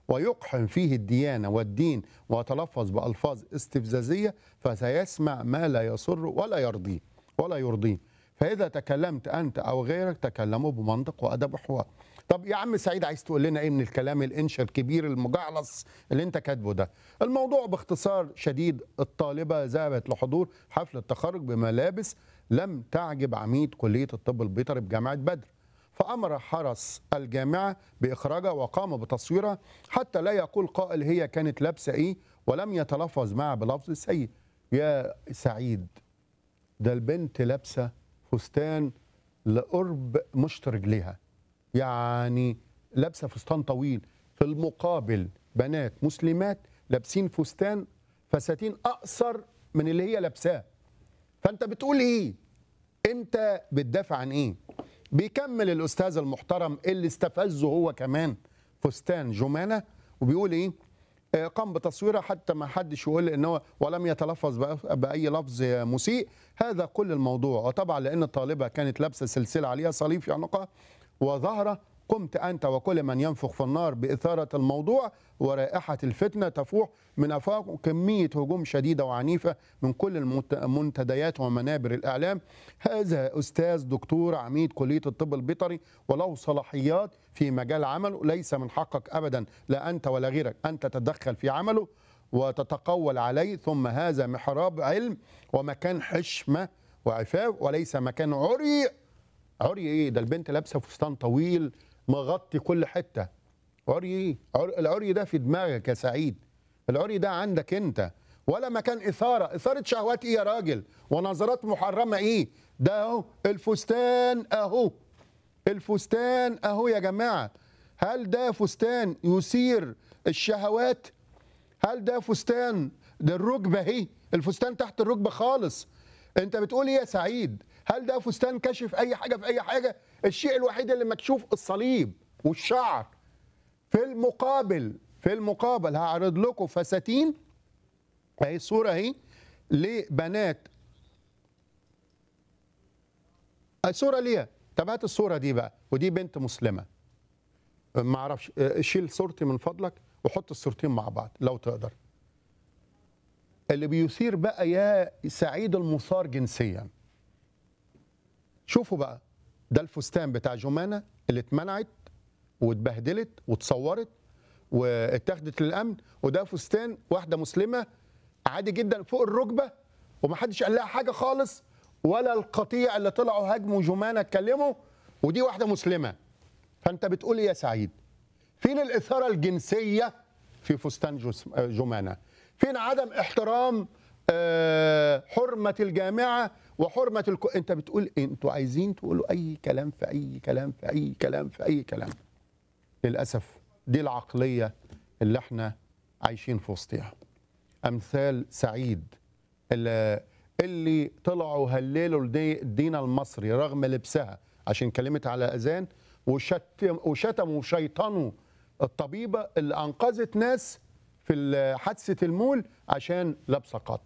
ويقحم فيه الديانة والدين ويتلفظ بألفاظ استفزازية فسيسمع ما لا يسر ولا يرضيه ولا يرضيه فإذا تكلمت أنت أو غيرك تكلموا بمنطق وأدب وحوار طب يا عم سعيد عايز تقول لنا ايه من الكلام الانشا الكبير المجعلص اللي انت كاتبه ده الموضوع باختصار شديد الطالبه ذهبت لحضور حفل التخرج بملابس لم تعجب عميد كليه الطب البيطري بجامعه بدر فامر حرس الجامعه باخراجها وقام بتصويرها حتى لا يقول قائل هي كانت لابسه ايه ولم يتلفظ معها بلفظ سيء يا سعيد ده البنت لابسه فستان لقرب مشط رجليها يعني لابسه فستان طويل في المقابل بنات مسلمات لابسين فستان فساتين اقصر من اللي هي لابساه فانت بتقول ايه انت بتدافع عن ايه بيكمل الاستاذ المحترم اللي استفزه هو كمان فستان جمانه وبيقول ايه آه، قام بتصويرها حتى ما حدش يقول ان هو ولم يتلفظ بأ- باي لفظ مسيء هذا كل الموضوع وطبعا لان الطالبه كانت لابسه سلسله عليها صليب في عنقها وظهر قمت انت وكل من ينفخ في النار باثاره الموضوع ورائحه الفتنه تفوح من افاق كميه هجوم شديده وعنيفه من كل المنت- المنتديات ومنابر الاعلام هذا استاذ دكتور عميد كليه الطب البيطري وله صلاحيات في مجال عمله ليس من حقك ابدا لا انت ولا غيرك ان تتدخل في عمله وتتقول عليه ثم هذا محراب علم ومكان حشمه وعفاف وليس مكان عري عري ايه ده البنت لابسه فستان طويل مغطي كل حته عري ايه عر... العري ده في دماغك يا سعيد العري ده عندك انت ولا مكان اثاره اثاره شهوات ايه يا راجل ونظرات محرمه ايه ده اهو الفستان اهو الفستان اهو يا جماعه هل ده فستان يثير الشهوات هل ده فستان ده الركبه اهي الفستان تحت الركبه خالص انت بتقول ايه يا سعيد هل ده فستان كشف اي حاجه في اي حاجه الشيء الوحيد اللي مكشوف الصليب والشعر في المقابل في المقابل هعرض لكم فساتين اهي الصوره اهي لبنات الصوره ليها طب هات الصوره دي بقى ودي بنت مسلمه ما اعرفش اه، شيل صورتي من فضلك وحط الصورتين مع بعض لو تقدر اللي بيثير بقى يا سعيد المثار جنسيا شوفوا بقى ده الفستان بتاع جمانة اللي اتمنعت واتبهدلت واتصورت واتاخدت للامن وده فستان واحده مسلمه عادي جدا فوق الركبه ومحدش قال لها حاجه خالص ولا القطيع اللي طلعوا هاجموا جمانه اتكلموا ودي واحده مسلمه فانت بتقول ايه يا سعيد فين الاثاره الجنسيه في فستان جس- آه، جمانه فين عدم احترام آه، حرمه الجامعه وحرمه الك... انت بتقول إيه؟ انتوا عايزين تقولوا اي كلام في اي كلام في اي كلام في اي كلام للاسف دي العقليه اللي احنا عايشين في وسطها امثال سعيد اللي, اللي طلعوا هللوا الدي- الدين المصري رغم لبسها عشان كلمت على اذان وشتم وشتموا وشيطنوا الطبيبه اللي انقذت ناس في ال- حادثه المول عشان لابسه قط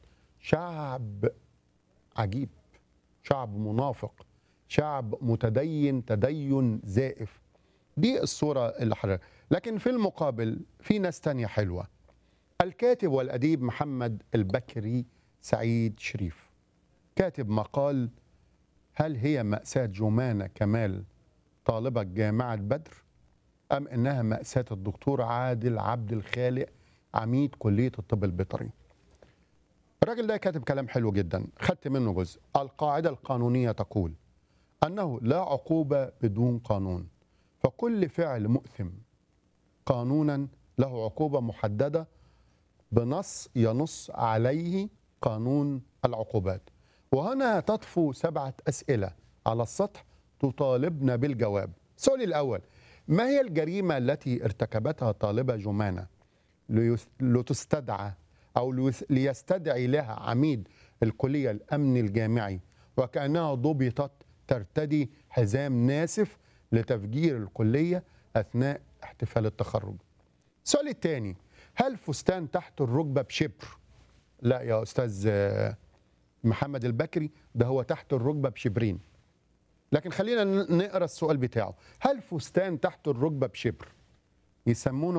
شعب عجيب شعب منافق شعب متدين تدين زائف دي الصورة اللي حضرتك لكن في المقابل في ناس تانية حلوة الكاتب والأديب محمد البكري سعيد شريف كاتب مقال هل هي مأساة جمانة كمال طالبة جامعة بدر أم إنها مأساة الدكتور عادل عبد الخالق عميد كلية الطب البيطري الراجل ده كاتب كلام حلو جدا خدت منه جزء القاعدة القانونية تقول أنه لا عقوبة بدون قانون فكل فعل مؤثم قانونا له عقوبة محددة بنص ينص عليه قانون العقوبات وهنا تطفو سبعة أسئلة على السطح تطالبنا بالجواب السؤال الأول ما هي الجريمة التي ارتكبتها طالبة جمانة ليس- لتستدعى أو ليس- ليستدعي لها عميد الكلية الأمن الجامعي وكأنها ضبطت ترتدي حزام ناسف لتفجير الكلية أثناء احتفال التخرج السؤال الثاني هل فستان تحت الركبة بشبر لا يا أستاذ آه، محمد البكري ده هو تحت الركبة بشبرين لكن خلينا ن- نقرا السؤال بتاعه هل فستان تحت الركبة بشبر يسمونه